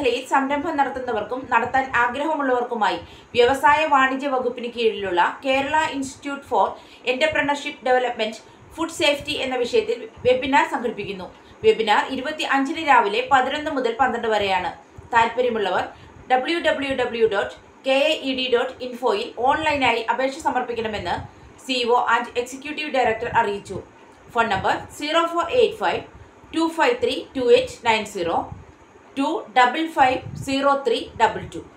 മേഖലയിൽ സംരംഭം നടത്തുന്നവർക്കും നടത്താൻ ആഗ്രഹമുള്ളവർക്കുമായി വ്യവസായ വാണിജ്യ വകുപ്പിന് കീഴിലുള്ള Kerala institute for entrepreneurship development food safety എന്ന വിഷയത്തിൽ വെബിനാർ സംഘടിപ്പിക്കുന്നു വെബിനാർ ഇരുപത്തി അഞ്ചിന് രാവിലെ പതിനൊന്ന് മുതൽ പന്ത്രണ്ട് വരെയാണ് താല്പര്യമുള്ളവർ W W W dot K A E D dot ഇൻഫോയിൽ ഓൺലൈനായി അപേക്ഷ സമർപ്പിക്കണമെന്ന് സിഇഒ ആൻഡ് എക്സിക്യൂട്ടീവ് ഡയറക്ടർ അറിയിച്ചു phone number zero four eight five two five three two eight nine zero two double five zero three double to